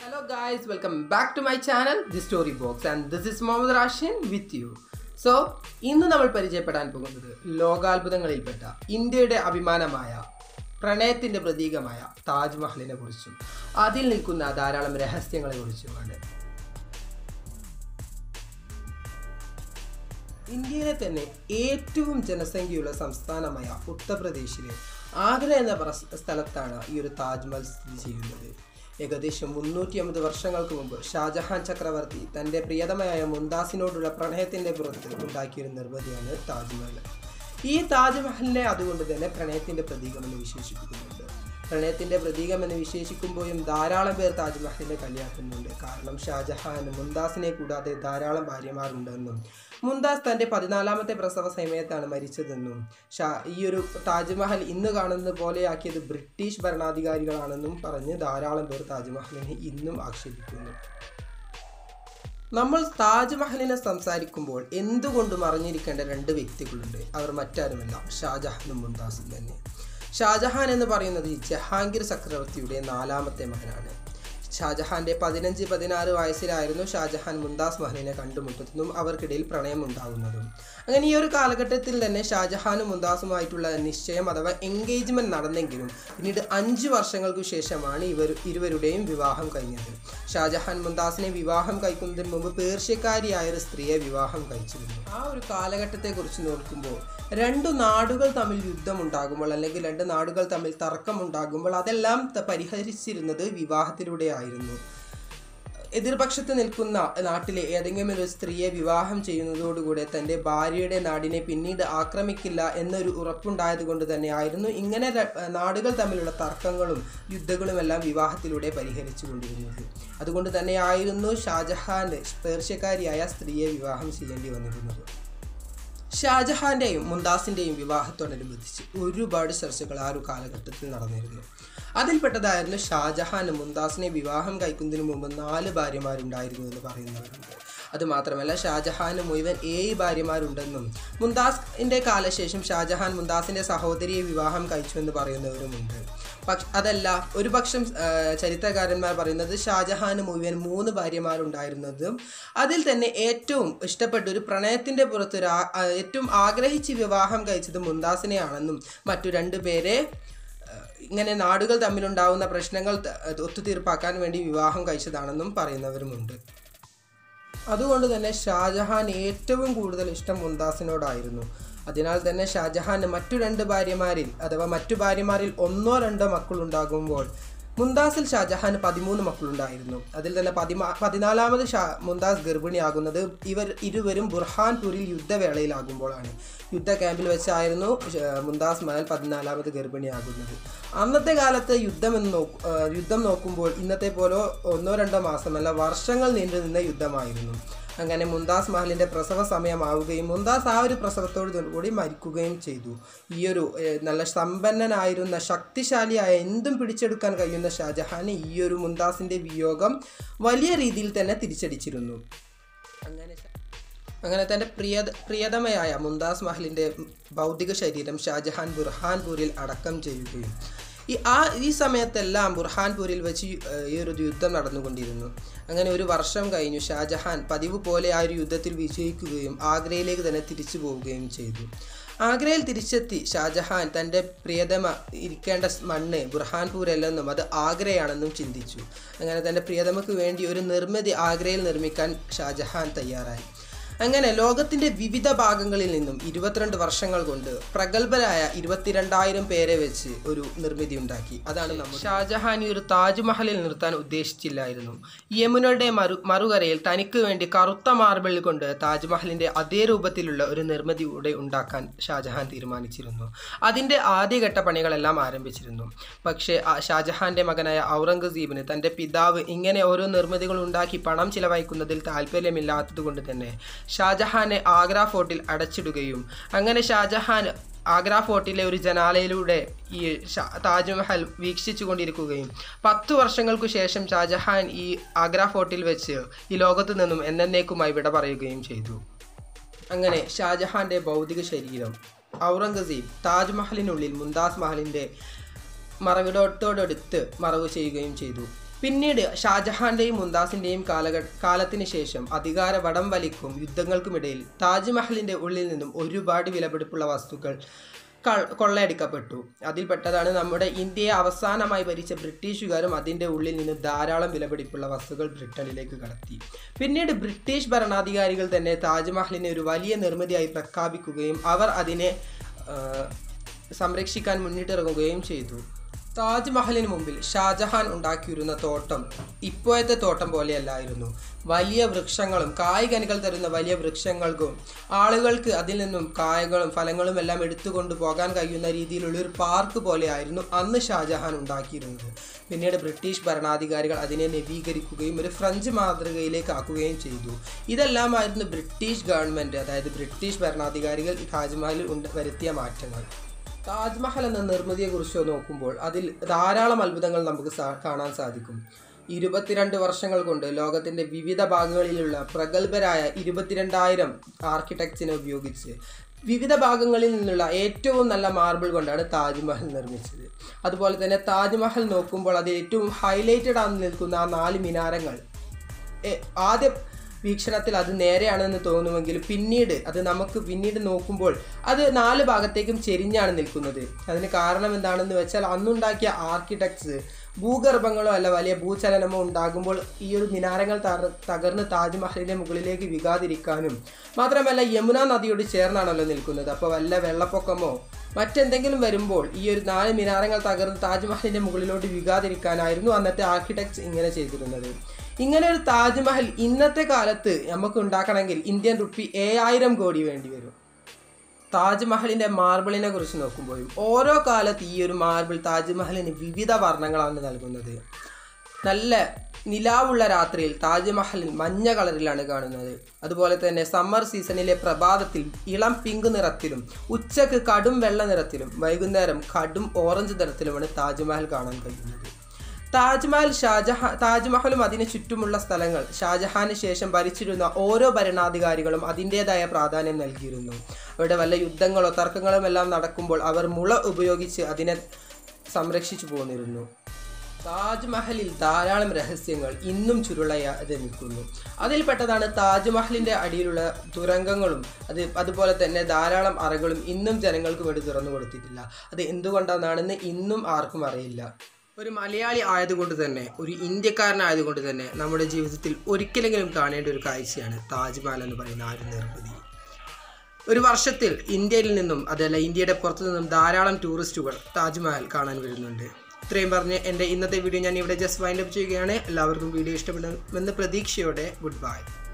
Hello guys, welcome back to my channel, The Story Box and this is Mohammed Rashin with you. So ഇന്ന് നമ്മൾ പരിചയപ്പെടാൻ പോകുന്നത് ലോകാത്ഭുതങ്ങളിൽപ്പെട്ട ഇന്ത്യയുടെ അഭിമാനമായ പ്രണയത്തിന്റെ പ്രതീകമായ താജ്മഹലിനെ കുറിച്ചും അതിൽ നിൽക്കുന്ന ധാരാളം രഹസ്യങ്ങളെ കുറിച്ചുമാണ് ഇന്ത്യയിലെ തന്നെ ഏറ്റവും ജനസംഖ്യയുള്ള സംസ്ഥാനമായ ഉത്തർപ്രദേശിലെ ആഗ്ര എന്ന പ്ര- സ്ഥലത്താണ് ഈ ഒരു താജ്മഹൽ സ്ഥിതി ചെയ്യുന്നത് ഏകദേശം മുന്നൂറ്റി അമ്പത് വർഷങ്ങൾക്ക് മുമ്പ് ഷാജഹാൻ ചക്രവർത്തി തൻ്റെ പ്രിയതമയായ മുംതാസിനോടുള്ള പ്രണയത്തിൻ്റെ പുറത്ത് ഉണ്ടാക്കിയൊരു നിർമ്മിതിയാണ് താജ്മഹൽ ഈ താജ്മഹലിനെ അതുകൊണ്ട് തന്നെ പ്രണയത്തിൻ്റെ പ്രതീകമെന്ന് വിശേഷിപ്പിക്കുന്നുണ്ട് പ്രണയത്തിന്റെ പ്രതീകം എന്ന് വിശേഷിക്കുമ്പോഴും ധാരാളം പേർ താജ്മഹലിനെ കളിയാക്കുന്നുണ്ട് കാരണം ഷാജഹാൻ മുംതാസിനെ കൂടാതെ ധാരാളം ഭാര്യമാരുണ്ടെന്നും മുംതാസ് തന്റെ പതിനാലാമത്തെ പ്രസവ സമയത്താണ് മരിച്ചതെന്നും ഷാ ഈ ഒരു താജ്മഹൽ ഇന്ന് കാണുന്നത് പോലെയാക്കിയത് ബ്രിട്ടീഷ് ഭരണാധികാരികളാണെന്നും പറഞ്ഞ് ധാരാളം പേർ താജ്മഹലിനെ ഇന്നും ആക്ഷേപിക്കുന്നു നമ്മൾ താജ്മഹലിനെ സംസാരിക്കുമ്പോൾ എന്തുകൊണ്ടും അറിഞ്ഞിരിക്കേണ്ട രണ്ട് വ്യക്തികളുണ്ട് അവർ മറ്റാരുമല്ല ഷാജഹാനും മുംതാസും തന്നെ ഷാജഹാൻ എന്ന് പറയുന്നത് ജഹാംഗീർ ചക്രവർത്തിയുടെ നാലാമത്തെ മകനാണ് ഷാജഹാന്റെ പതിനഞ്ച് പതിനാറ് വയസ്സിലായിരുന്നു ഷാജഹാൻ മുംതാസ് മഹലിനെ കണ്ടുമുട്ടുന്നതും അവർക്കിടയിൽ പ്രണയം ഉണ്ടാകുന്നതും അങ്ങനെ ഈ ഒരു കാലഘട്ടത്തിൽ തന്നെ ഷാജഹാനും മുംതാസുമായിട്ടുള്ള നിശ്ചയം അഥവാ എൻഗേജ്മെന്റ് നടന്നെങ്കിലും പിന്നീട് അഞ്ച് വർഷങ്ങൾക്കു ശേഷമാണ് ഇവർ ഇരുവരുടെയും വിവാഹം കഴിഞ്ഞത് ഷാജഹാൻ മുംതാസിനെ വിവാഹം കഴിക്കുന്നതിന് മുമ്പ് പേർഷ്യക്കാരിയായ ഒരു സ്ത്രീയെ വിവാഹം കഴിച്ചിരുന്നു ആ ഒരു കാലഘട്ടത്തെ കുറിച്ച് നോക്കുമ്പോൾ രണ്ടു നാടുകൾ തമ്മിൽ യുദ്ധമുണ്ടാകുമ്പോൾ അല്ലെങ്കിൽ രണ്ട് നാടുകൾ തമ്മിൽ തർക്കമുണ്ടാകുമ്പോൾ അതെല്ലാം ത- പരിഹരിച്ചിരുന്നത് വിവാഹത്തിലൂടെയായിരുന്നു എതിർപക്ഷത്ത് നിൽക്കുന്ന നാട്ടിലെ ഏതെങ്കിലും ഒരു സ്ത്രീയെ വിവാഹം ചെയ്യുന്നതോടുകൂടെ തൻ്റെ ഭാര്യയുടെ നാടിനെ പിന്നീട് ആക്രമിക്കില്ല എന്നൊരു ഉറപ്പുണ്ടായത് കൊണ്ട് തന്നെയായിരുന്നു ഇങ്ങനെ ര- നാടുകൾ തമ്മിലുള്ള തർക്കങ്ങളും യുദ്ധങ്ങളും എല്ലാം വിവാഹത്തിലൂടെ പരിഹരിച്ചു കൊണ്ടിരുന്നത് അതുകൊണ്ട് തന്നെയായിരുന്നു ഷാജഹാൻ പേർഷ്യക്കാരിയായ സ്ത്രീയെ വിവാഹം ചെയ്യേണ്ടി വന്നിരുന്നത് ഷാജഹാന്റെയും മുംതാസിന്റെയും വിവാഹത്തോടനുബന്ധിച്ച് ഒരുപാട് ചർച്ചകൾ ആ ഒരു കാലഘട്ടത്തിൽ നടന്നിരുന്നു അതിൽപ്പെട്ടതായിരുന്നു ഷാജഹാൻ മുംതാസിനെ വിവാഹം കഴിക്കുന്നതിന് മുമ്പ് നാല് ഭാര്യമാരുണ്ടായിരുന്നു എന്ന് പറയുന്നവരുണ്ട് അതുമാത്രമല്ല ഷാജഹാന് മുഴുവൻ ഏഴ് ഭാര്യമാരുണ്ടെന്നും മുംതാസിന്റെ കാലശേഷം ഷാജഹാൻ മുംതാസിന്റെ സഹോദരിയെ വിവാഹം കഴിച്ചു എന്ന് പറയുന്നവരുമുണ്ട് പക്ഷ അതല്ല ഒരു പക്ഷം ആ, ചരിത്രകാരന്മാർ പറയുന്നത് ഷാജഹാന് മുഴുവൻ മൂന്ന് ഭാര്യമാരുണ്ടായിരുന്നതും അതിൽ തന്നെ ഏറ്റവും ഇഷ്ടപ്പെട്ട ഒരു പ്രണയത്തിന്റെ പുറത്ത് ഒരു ആ- ആ, ഏറ്റവും ആഗ്രഹിച്ച് വിവാഹം കഴിച്ചത് മുംതാസിനെയാണെന്നും മറ്റു രണ്ടു പേരെ ആ, ഇങ്ങനെ നാടുകൾ തമ്മിലുണ്ടാവുന്ന പ്രശ്നങ്ങൾ ത- ഒത്തുതീർപ്പാക്കാൻ വേണ്ടി വിവാഹം കഴിച്ചതാണെന്നും പറയുന്നവരുമുണ്ട് അതുകൊണ്ട് തന്നെ ഷാജഹാൻ ഏറ്റവും കൂടുതൽ ഇഷ്ടം മുംതാസിനോടായിരുന്നു അതിനാൽ തന്നെ ഷാജഹാന് മറ്റു രണ്ട് ഭാര്യമാരിൽ അഥവാ മറ്റു ഭാര്യമാരിൽ ഒന്നോ രണ്ടോ മക്കളുണ്ടാകുമ്പോൾ മുംതാസിൽ ഷാജഹാന് പതിമൂന്ന് മക്കളുണ്ടായിരുന്നു അതിൽ തന്നെ പതിമാ പതിനാലാമത് ഷാ മുംതാസ് ഗർഭിണിയാകുന്നത് ഇവർ ഇരുവരും ബുർഹാൻപൂരിൽ യുദ്ധവേളയിലാകുമ്പോഴാണ് യുദ്ധ ക്യാമ്പിൽ വെച്ചായിരുന്നു ഷ- മുംതാസ് മഹൽ പതിനാലാമത് ഗർഭിണിയാകുന്നത് അന്നത്തെ കാലത്ത് യുദ്ധം എന്ന് നോക്കു ആ, യുദ്ധം നോക്കുമ്പോൾ ഇന്നത്തെ പോലെ ഒന്നോ രണ്ടോ മാസമല്ല വർഷങ്ങൾ നീണ്ടു നിന്ന യുദ്ധമായിരുന്നു അങ്ങനെ മുംതാസ് മഹലിന്റെ പ്രസവ സമയമാവുകയും മുംതാസ് ആ ഒരു പ്രസവത്തോടു കൂടി മരിക്കുകയും ചെയ്തു ഈ ഒരു ഏഹ്, നല്ല സമ്പന്നനായിരുന്ന ശക്തിശാലിയായ എന്തും പിടിച്ചെടുക്കാൻ കഴിയുന്ന ഷാജഹാന് ഈ ഒരു മുംതാസിന്റെ വിയോഗം വലിയ രീതിയിൽ തന്നെ തിരിച്ചടിച്ചിരുന്നു അങ്ങനെ ഷ- അങ്ങനെ തൻ്റെ പ്രിയ പ്രിയതമയായ മുംതാസ് മഹലിൻ്റെ ഭൗതിക ശരീരം ഷാജഹാൻ ബുർഹാൻപൂരിൽ അടക്കം ചെയ്യുകയും ഈ ആ ഈ സമയത്തെല്ലാം ബുർഹാൻപൂരിൽ വെച്ച് യു- ഏഹ് ഈ ഒരു യുദ്ധം നടന്നുകൊണ്ടിരുന്നു അങ്ങനെ ഒരു വർഷം കഴിഞ്ഞു ഷാജഹാൻ പതിവ് പോലെ ആ ഒരു യുദ്ധത്തിൽ വിജയിക്കുകയും ആഗ്രയിലേക്ക് തന്നെ തിരിച്ചു പോവുകയും ചെയ്തു ആഗ്രയിൽ തിരിച്ചെത്തി ഷാജഹാൻ തൻ്റെ പ്രിയതമ ഇരിക്കേണ്ട സ് മണ്ണ് ബുർഹാൻപൂരല്ലെന്നും അത് ആഗ്രയാണെന്നും ചിന്തിച്ചു അങ്ങനെ തൻ്റെ പ്രിയതമയ്ക്ക് വേണ്ടി ഒരു നിർമ്മിതി ആഗ്രയിൽ നിർമ്മിക്കാൻ ഷാജഹാൻ തയ്യാറായി അങ്ങനെ ലോകത്തിന്റെ വിവിധ ഭാഗങ്ങളിൽ നിന്നും ഇരുപത്തിരണ്ട് വർഷങ്ങൾ കൊണ്ട് പ്രഗത്ഭരായ ഇരുപത്തിരണ്ടായിരം പേരെ വെച്ച് ഒരു നിർമ്മിതി ഉണ്ടാക്കി അതാണ് നമ്മൾ ഷാജഹാൻ ഈ ഒരു താജ്മഹലിൽ നിർത്താൻ ഉദ്ദേശിച്ചില്ലായിരുന്നു യമുനയുടെ മറു മറുകരയിൽ തനിക്ക് വേണ്ടി കറുത്ത മാർബിൾ കൊണ്ട് താജ്മഹലിന്റെ അതേ രൂപത്തിലുള്ള ഒരു നിർമ്മിതി കൂടെ ഉണ്ടാക്കാൻ ഷാജഹാൻ തീരുമാനിച്ചിരുന്നു അതിന്റെ ആദ്യഘട്ട പണികളെല്ലാം ആരംഭിച്ചിരുന്നു പക്ഷേ ആ ഷാജഹാന്റെ മകനായ ഔറംഗസീബിന് തന്റെ പിതാവ് ഇങ്ങനെ ഓരോ നിർമ്മിതികൾ ഉണ്ടാക്കി പണം ചിലവഴിക്കുന്നതിൽ താല്പര്യമില്ലാത്തത് കൊണ്ട് തന്നെ ഷാജഹാനെ ആഗ്ര ഫോർട്ടിൽ അടച്ചിടുകയും അങ്ങനെ ഷാജഹാൻ ആഗ്ര ഫോർട്ടിലെ ഒരു ജനാലയിലൂടെ ഈ ഷാ- താജ്മഹൽ വീക്ഷിച്ചു കൊണ്ടിരിക്കുകയും പത്തു വർഷങ്ങൾക്കു ശേഷം ഷാജഹാൻ ഈ ആഗ്ര ഫോർട്ടിൽ വെച്ച് ഈ ലോകത്തു നിന്നും എന്നേക്കുമായി വിട പറയുകയും ചെയ്തു അങ്ങനെ ഷാജഹാന്റെ ഭൗതിക ശരീരം ഔറംഗസീബ് താജ്മഹലിനുള്ളിൽ മുംതാസ് മഹലിന്റെ മറവിടത്തോടടുത്ത് മറവ് ചെയ്യുകയും ചെയ്തു പിന്നീട് ഷാജഹാന്റെയും മുംതാസിന്റെയും കാലഘ കാലത്തിന് ശേഷം അധികാര വടം വലിക്കും യുദ്ധങ്ങൾക്കുമിടയിൽ താജ്മഹലിന്റെ ഉള്ളിൽ നിന്നും ഒരുപാട് വിലപിടിപ്പുള്ള വസ്തുക്കൾ കൾ- കൊള്ളയടിക്കപ്പെട്ടു അതിൽപ്പെട്ടതാണ് നമ്മുടെ ഇന്ത്യയെ അവസാനമായി ഭരിച്ച ബ്രിട്ടീഷുകാരും അതിൻ്റെ ഉള്ളിൽ നിന്ന് ധാരാളം വിലപിടിപ്പുള്ള വസ്തുക്കൾ ബ്രിട്ടനിലേക്ക് കടത്തി പിന്നീട് ബ്രിട്ടീഷ് ഭരണാധികാരികൾ തന്നെ താജ്മഹലിനെ ഒരു വലിയ നിർമ്മിതിയായി പ്രഖ്യാപിക്കുകയും അവർ അതിനെ ആ, സംരക്ഷിക്കാൻ മുന്നിട്ടിറങ്ങുകയും ചെയ്തു താജ്മഹലിന് മുമ്പിൽ ഷാജഹാൻ ഉണ്ടാക്കിയിരുന്ന തോട്ടം ഇപ്പോഴത്തെ തോട്ടം പോലെയല്ലായിരുന്നു വലിയ വൃക്ഷങ്ങളും കായ്കനികൾ തരുന്ന വലിയ വൃക്ഷങ്ങൾക്കും ആളുകൾക്ക് അതിൽ നിന്നും കായകളും ഫലങ്ങളും എല്ലാം എടുത്തുകൊണ്ട് പോകാൻ കഴിയുന്ന രീതിയിലുള്ള ഒരു പാർക്ക് പോലെയായിരുന്നു അന്ന് ഷാജഹാൻ ഉണ്ടാക്കിയിരുന്നത് പിന്നീട് ബ്രിട്ടീഷ് ഭരണാധികാരികൾ അതിനെ നവീകരിക്കുകയും ഒരു ഫ്രഞ്ച് മാതൃകയിലേക്ക് ആക്കുകയും ചെയ്തു ഇതെല്ലാമായിരുന്നു ബ്രിട്ടീഷ് ഗവൺമെൻറ് അതായത് ബ്രിട്ടീഷ് ഭരണാധികാരികൾ ഈ താജ്മഹലിൽ ഉണ്ട് വരുത്തിയ മാറ്റങ്ങൾ താജ്മഹൽ എന്ന നിർമ്മിതിയെക്കുറിച്ച് നോക്കുമ്പോൾ അതിൽ ധാരാളം അത്ഭുതങ്ങൾ നമുക്ക് സാ- കാണാൻ സാധിക്കും ഇരുപത്തിരണ്ട് വർഷങ്ങൾ കൊണ്ട് ലോകത്തിൻ്റെ വിവിധ ഭാഗങ്ങളിലുള്ള പ്രഗത്ഭരായ ഇരുപത്തിരണ്ടായിരം ആർക്കിടെക്ട്സിനെ ഉപയോഗിച്ച് വിവിധ ഭാഗങ്ങളിൽ നിന്നുള്ള ഏറ്റവും നല്ല മാർബിൾ കൊണ്ടാണ് താജ്മഹൽ നിർമ്മിച്ചത് അതുപോലെ തന്നെ താജ്മഹൽ നോക്കുമ്പോൾ അത് ഏറ്റവും ഹൈലൈറ്റഡ് ആണെന്ന് നിൽക്കുന്ന ആ നാല് മിനാരങ്ങൾ എ- ആദ്യ വീക്ഷണത്തിൽ അത് നേരെയാണെന്ന് തോന്നുമെങ്കിലും പിന്നീട് അത് നമുക്ക് പിന്നീട് നോക്കുമ്പോൾ അത് നാല് ഭാഗത്തേക്കും ചെരിഞ്ഞാണ് നിൽക്കുന്നത് അതിന് കാരണം എന്താണെന്ന് വെച്ചാൽ അന്നുണ്ടാക്കിയ ആർക്കിടെക്ട്സ് ഭൂഗർഭങ്ങളോ അല്ല വലിയ ഭൂചലനമോ ഉണ്ടാകുമ്പോൾ ഈ ഒരു മിനാരങ്ങൾ തകർ- തകർന്ന് താജ്മഹലിന്റെ മുകളിലേക്ക് വികാതിരിക്കാനും മാത്രമല്ല യമുന നദിയോട് ചേർന്നാണല്ലോ നിൽക്കുന്നത് അപ്പോൾ വല്ല വെള്ളപ്പൊക്കമോ മറ്റെന്തെങ്കിലും വരുമ്പോൾ ഈ ഒരു നാല് മിനാരങ്ങൾ തകർന്ന് താജ്മഹലിന്റെ മുകളിലോട്ട് വികാതിരിക്കാനായിരുന്നു അന്നത്തെ ആർക്കിടെക്ട്സ് ഇങ്ങനെ ചെയ്തിരുന്നത് ഇങ്ങനെ ഒരു താജ്മഹൽ ഇന്നത്തെ കാലത്ത് നമുക്ക് ഉണ്ടാക്കണമെങ്കിൽ ഇന്ത്യൻ റുപ്പി ഏഴായിരം കോടി വേണ്ടി വരും താജ്മഹലിന്റെ മാർബിളിനെ കുറിച്ച് നോക്കുമ്പോഴും ഓരോ കാലത്ത് ഈ ഒരു മാർബിൾ താജ്മഹലിന് വിവിധ വർണ്ണങ്ങളാണ് നൽകുന്നത് നല്ല നിലാവുള്ള രാത്രിയിൽ താജ്മഹലിൽ മഞ്ഞ കളറിലാണ് കാണുന്നത് അതുപോലെ തന്നെ സമ്മർ സീസണിലെ പ്രഭാതത്തിൽ ഇളം പിങ്ക് നിറത്തിലും ഉച്ചക്ക് കടും വെള്ള നിറത്തിലും വൈകുന്നേരം കടും ഓറഞ്ച് നിറത്തിലുമാണ് താജ്മഹൽ കാണാൻ കഴിയുന്നത് താജ്മഹൽ ഷാജഹാൻ താജ്മഹലും അതിന് ചുറ്റുമുള്ള സ്ഥലങ്ങൾ ഷാജഹാന് ശേഷം ഭരിച്ചിരുന്ന ഓരോ ഭരണാധികാരികളും അതിൻ്റെതായ പ്രാധാന്യം നൽകിയിരുന്നു അവിടെ വല്ല യുദ്ധങ്ങളോ തർക്കങ്ങളും എല്ലാം നടക്കുമ്പോൾ അവർ മുള ഉപയോഗിച്ച് അതിനെ സംരക്ഷിച്ചു പോന്നിരുന്നു താജ്മഹലിൽ ധാരാളം രഹസ്യങ്ങൾ ഇന്നും ചുരുളയാതെ നിൽക്കുന്നു അതിൽപ്പെട്ടതാണ് താജ്മഹലിന്റെ അടിയിലുള്ള തുരങ്കങ്ങളും അത് അതുപോലെ തന്നെ ധാരാളം അറകളും ഇന്നും ജനങ്ങൾക്ക് വേണ്ടി തുറന്നു കൊടുത്തിട്ടില്ല അത് എന്തുകൊണ്ടാണെന്ന് ഇന്നും ആർക്കും അറിയില്ല ഒരു മലയാളി ആയതുകൊണ്ട് തന്നെ ഒരു ഇന്ത്യക്കാരനായതുകൊണ്ട് തന്നെ നമ്മുടെ ജീവിതത്തിൽ ഒരിക്കലെങ്കിലും കാണേണ്ട ഒരു കാഴ്ചയാണ് താജ്മഹൽ എന്ന് പറയുന്ന ആ ഒരു നിർമ്മിതി ഒരു വർഷത്തിൽ ഇന്ത്യയിൽ നിന്നും അതല്ല ഇന്ത്യയുടെ പുറത്തു നിന്നും ധാരാളം ടൂറിസ്റ്റുകൾ താജ്മഹൽ കാണാൻ വരുന്നുണ്ട് ഇത്രയും പറഞ്ഞ് എൻ്റെ ഇന്നത്തെ വീഡിയോ ഞാൻ ഇവിടെ ജസ്റ്റ് വൈൻഡ് അപ്പ് ചെയ്യുകയാണ് എല്ലാവർക്കും വീഡിയോ ഇഷ്ടപ്പെടുമെന്ന് പ്രതീക്ഷയോടെ ഗുഡ് ബൈ